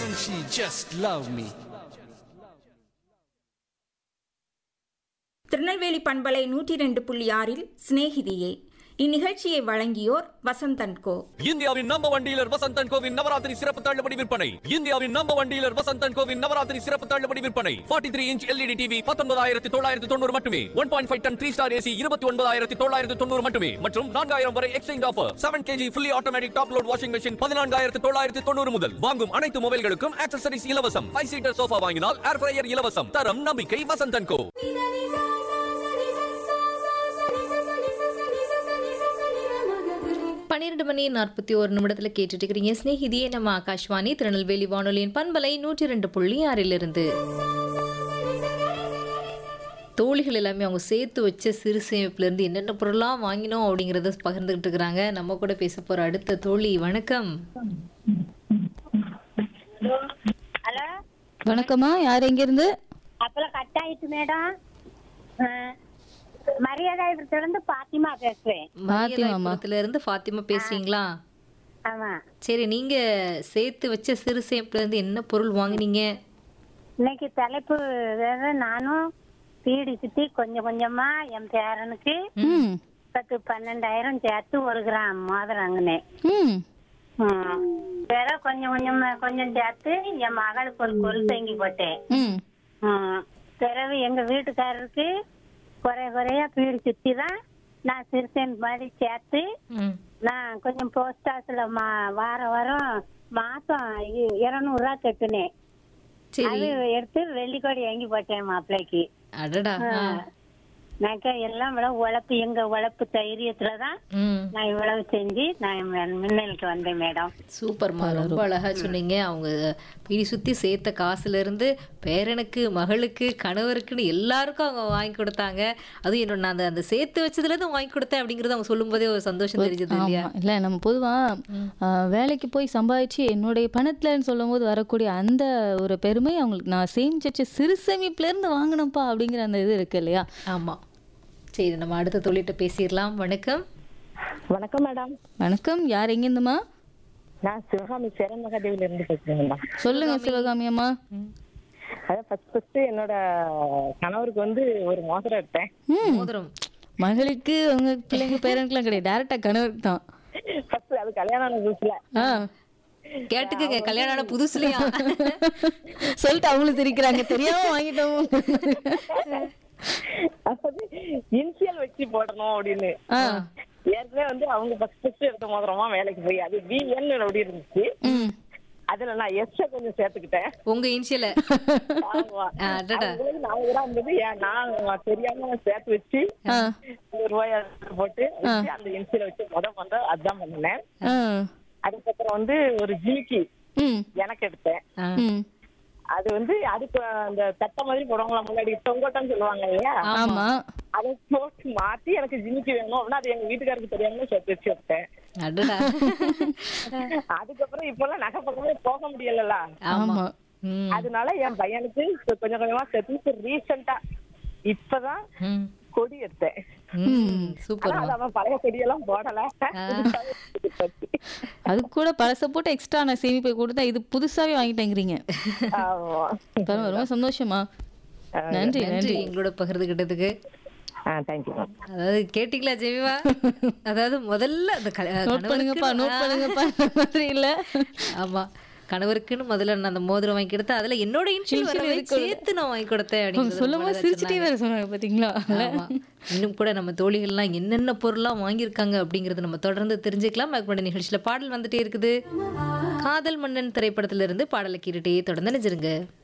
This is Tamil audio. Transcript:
Doesn't she just love me? Tirunelveli பண்பலை நூற்றி ரெண்டு புள்ளி ஆறில் சிநேகிதியே இந்நிகழ்ச்சியை வழங்கியோர் வசந்தன் கோ இந்தியாவின் நம்ப ஒன் டீலர் வசந்தன் கோவின் நவராத்திரி சிறப்பு தள்ளுபடி விற்பனை இந்தியாவின் நம்ப ஒன் டீலர் வசந்தன் கோவின் நவராத்திரி சிறப்பு தள்ளுபடி விற்பனை 43 த்ரீ இன்ச் எல்இடி டிவி பத்தொன்பதாயிரத்தி தொள்ளாயிரத்தி தொண்ணூறு மட்டுமே one point five ton three star AC இருபத்தி ஒன்பதாயிரத்தி தொள்ளாயிரத்தி தொண்ணூறு மட்டுமே மற்றும் நான்காயிரம் வரை exchange offer seven KG fully automatic top load washing machine பதினான்காயிரத்தி தொள்ளாயிரத்தி தொண்ணூறு முதல் வாங்கும் அனைத்து மொபைல்களுக்கும் ஆக்சசரிஸ் இலவசம் ஃபைவ் சீட்டர் சோஃபா வாங்கினால் ஏர் ஃப்ரையர் இலவசம் தரம் நம்பிக்கை வசந்தன் கோ பன்னிரண்டு மணி நாற்பத்தி ஒரு நிமிடத்துல கேட்டுட்டு இருக்கிறீங்க ஸ்நேகிதியே நம்ம ஆகாஷ்வாணி திருநெல்வேலி வானொலியின் பண்பலை நூற்றி ரெண்டு புள்ளி ஆறிலிருந்து தோழிகள் எல்லாமே அவங்க சேர்த்து வச்ச சிறு சேமிப்புல இருந்து என்னென்ன பொருளாம் வாங்கினோம் அப்படிங்கறத பகிர்ந்துகிட்டு இருக்கிறாங்க நம்ம கூட பேச போற அடுத்த தோழி வணக்கம் ஹலோ வணக்கம்மா யார் எங்கிருந்து அப்பெல்லாம் கட் ஆயிட்டு மேடம் மரியாதைபுரத்துலேருந்து பாத்திமா பேசுறேன் மரியாதைபுரத்துல இருந்து ஃபாத்திமா பேசுறீங்களா ஆமா சரி நீங்க சேர்த்து வச்ச சிறு சேமிப்புல இருந்து என்ன பொருள் வாங்குனீங்க இன்னைக்கு தலைப்பு வேற நானும் வீடு சுத்தி கொஞ்சம் கொஞ்சமா என் பேரனுக்கு ம் பத்து பன்னெண்டாயிரம் சேர்த்து ஒரு கிராம் மோதிரம் வாங்கினேன் ம் ம். வேற கொஞ்சம் கொஞ்சமா கொஞ்சம் சேர்த்து என் மகளுக்கு ஒரு கொல் தங்கி போட்டேன் ம் ம். பிறகு எங்க வீட்டுக்காரருக்கு குறை குறையா வீடு சுத்தி தான் நான் சிறுசேன் மாதிரி சேர்த்து ம். நான் கொஞ்சம் போஸ்ட் ஆஃபீஸ்ல மா வாரம் வாரம் மாசம் இ- இருநூறு ரூபா கட்டுனேன் சரி அது எடுத்து வெள்ளிக்கோடி வாங்கி போட்டேன் மாப்பிள்ளைக்கு அடடா ஆ. நான் எல்லாம் இவ்வளவு உழைப்பு எங்க உழைப்பு தைரியத்துலதான் ம் நான் இவ்வளவு செஞ்சு நான் மெ- மின்னலுக்கு வந்தேன் மேடம் சூப்பர்மா ரொம்ப அழகா சொன்னீங்க அவங்க பிடி சுத்தி சேர்த்த காசுல இருந்து பேரனுக்கு மகளுக்கு கணவருக்குன்னு எல்லாருக்கும் அவங்க வாங்கி கொடுத்தாங்க அதுவும் என்னோட நான் அந்த அந்த சேர்த்து வச்சதுல இருந்து வாங்கி கொடுத்தேன் அப்படிங்கறது அவங்க சொல்லும் போதே ஒரு சந்தோஷம் தெரிஞ்சது இல்லையா ஆமா இல்ல நம்ம பொதுவா ஆ, வேலைக்கு போய் சம்பாதிச்சு என்னுடைய பணத்துலன்னு சொல்லும்போது வரக்கூடிய அந்த ஒரு பெருமை அவங்களுக்கு நான் சேமிச்சு வச்ச சிறு சேமிப்புல இருந்து வாங்கினப்பா அப்படிங்கிற அந்த இது இருக்கு இல்லையா ஆமா சரி நம்ம அடுத்த தொழிட்ட பேசிடலாம் வணக்கம் வணக்கம் மேடம் வணக்கம் யார் எங்கிருந்துமா நான் சிவகாமி சேரமகாதேவில இருந்து பேசுறேன் மேடம் சொல்லுங்க சிவகாமி அம்மா அதான் ஃபர்ஸ்ட் ஃபர்ஸ்ட் என்னோட கணவருக்கு வந்து ஒரு மோதிரம் எடுத்தேன் ம் மோதிரம் மகளுக்கு உங்க பிள்ளைங்க பேரனுக்குலாம் கிடையாது டேரக்டா கணவருக்கு தான் ஃபர்ஸ்ட் அது கல்யாணம் ஆன புதுசுல ஆ கேட்டுக்கங்க கல்யாணம் ஆன புதுசுலயா சொல்லிட்டு அவங்களும் சிரிக்கிறாங்க தெரியாம வாங்கிட்டோம் அதாவது இனிஷியல் வச்சு போடணும் அப்படின்னு ஆ ஏற்கனவே வந்து அவங்க ஃபர்ஸ்ட் ஃபர்ஸ்ட் எடுத்த மோதிரமா வேலைக்கு போய் அது பிஎன் அப்படி இருந்துச்சு ம் அதுல நான் எஸ் கொஞ்சம் சேர்த்துக்கிட்டேன் உங்க இன்சியல ஆமா. அடடா. அவங்களுக்கு நாலு கிராம் இருந்தது ஏன் நான் தெரியாம சேர்த்து வச்சு ஆ நூறு ரூபாய் அதுல போட்டு வச்சு அந்த இன்சியல் வச்சு முத முத அதான் பண்ணினேன் ஆ அதுக்கப்புறம் வந்து ஒரு ஜிமிக்கி ம் எனக்கு எடுத்தேன் ம் அது வந்து அதுக்கு அந்த தட்டை மாதிரி போடுவாங்களா முன்னாடி தொங்கோட்டம்னு சொல்லுவாங்க இல்லையா ஆமா அதை போட்டு மாத்தி எனக்கு ஜிமிக்கி வேணும் அப்படின்னா அது எங்க வீட்டுக்காரருக்கு தெரியாம சேர்த்து வச்சு வைப்பேன் அடடா அதுக்கப்புறம் இப்பெல்லாம் நகை பக்கமே போக முடியலல்ல ஆமா ஆமா ம் அதனால என் பையனுக்கு இப்ப கொஞ்சம் கொஞ்சமா சேர்த்து ரீசெண்டா இப்பதான் ம் கொடி எடுத்தேன் ம் சூப்பர் ஆனா அது அவன் பழைய கொடியெல்லாம் போடல புதுசாவே எடுத்தாச்சு. அது கூட பழச போட்டு எக்ஸ்ட்ரா நான் சேமிப்பை கொடுத்தா இது புதுசாவே வாங்கிட்டேங்கிறீங்க ஆமா பரவாயில்ல, ரொம்ப சந்தோஷமா நன்றி நன்றி நன்றி எங்களோட பகிர்ந்துகிட்டதுக்கு ஆ தேங்க்யூ மேம் அதாவது கேட்டீங்களா ஜெமிவா அதாவது முதல்ல அந்த க- நோட் பண்ணுங்கப்பா கணவருக்குன்னு- நோட் பண்ணுங்கப்பா அந்த மாதிரி இல்ல ஆமா கணவருக்குன்னு முதல்ல நான் அந்த மோதிரம் வாங்கி கொடுத்தேன் அதுல என்னோட இன்ஷியல் Initial வரவே இருக்குல்ல. சேர்த்து நான் வாங்கி கொடுத்தேன் அவங்க அப்படிங்கிறது சொல்லும் போது ரொம்ப சிரிச்சிட்டே சொன்னாங்க. வேற சொன்னாங்க பாத்தீங்களா ஆமா. இன்னும் கூட நம்ம தோழிகள்லாம் என்னென்ன பொருள்லாம் வாங்கியிருக்காங்க அப்படிங்கறத நம்ம தொடர்ந்து தெரிஞ்சுக்கலாம் மேற்கொண்ட நிகழ்ச்சியில பாடல் வந்துட்டே இருக்குது காதல் மன்னன் திரைப்படத்துல இருந்து பாடலை கேட்டுட்டே தொடர்ந்து நினைச்சிருங்க